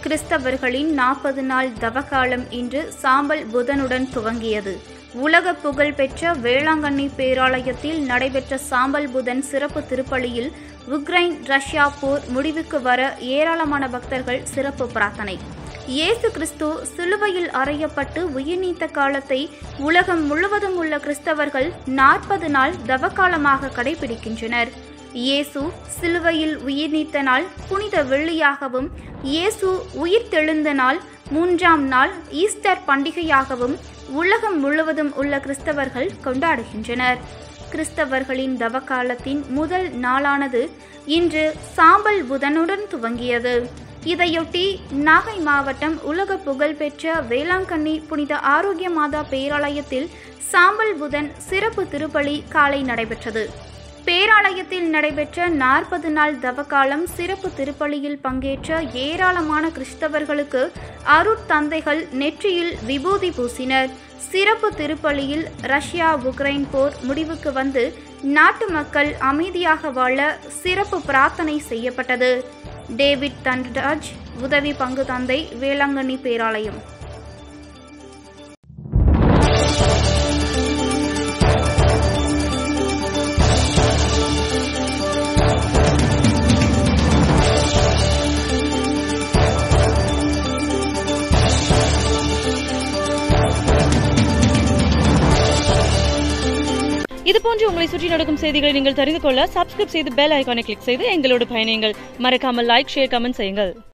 கிறிஸ்தவர்களின் நாற்பது நாள் தவகாலம் இன்று சாம்பல் புதனுடன் துவங்கியது உலக புகழ் பெற்ற வேளாங்கண்ணி பேராலயத்தில் நடைபெற்ற சாம்பல் புதன் சிறப்பு திருப்பலியில் உக்ரைன் ரஷ்யா போர் முடிவுக்கு வர ஏராளமான பக்தர்கள் சிறப்பு பிரார்த்தனை இயேசு கிறிஸ்து சிலுவையில் அறையப்பட்டு உயிர்நீத்த காலத்தை உலகம் முழுவதும் உள்ள கிறிஸ்தவர்கள் நாற்பது நாள் தவக்காலமாக கடைபிடிக்கின்றனர் இயேசு சிலுவையில் உயிர் நீத்த நாள் புனித வெள்ளியாகவும் இயேசு உயிர் தெழுந்த நாள் மூன்றாம் நாள் ஈஸ்டர் பண்டிகையாகவும் உலகம் முழுவதும் உள்ள கிறிஸ்தவர்கள் கொண்டாடுகின்றனர் கிறிஸ்தவர்களின் தவக்காலத்தின் முதல் நாளானது இன்று சாம்பல் புதனுடன் துவங்கியது இதையொட்டி நாகை மாவட்டம் உலக புகழ்பெற்ற வேளாங்கண்ணி புனித ஆரோக்கிய மாதா பேராலயத்தில் சாம்பல் புதன் சிறப்பு திருப்பலி காலை நடைபெற்றது பேராலயத்தில் நடைபெற்ற நாற்பது நாள் தவக்காலம் சிறப்பு திருப்பலியில் பங்கேற்ற ஏராளமான கிறிஸ்தவர்களுக்கு அருட்தந்தைகள் நெற்றியில் விபூதி பூசினர் சிறப்பு திருப்பலியில் ரஷ்யா உக்ரைன் போர் முடிவுக்கு வந்து நாட்டு மக்கள் அமைதியாக வாழ சிறப்பு பிரார்த்தனை செய்யப்பட்டது டேவிட் தன்ராஜ் உதவி பங்கு தந்தை வேளாங்கண்ணி பேராலயம் இது போன்று உங்களை சுற்றி நடக்கும் செய்திகளை நீங்கள் தெரிந்து கொள்ள சப்ஸ்கிரைப் செய்து பெல் ஐகானை கிளிக் செய்து எங்களோடு பயணியுங்கள் மறக்காமல் லைக் ஷேர் கமெண்ட் செய்யுங்கள்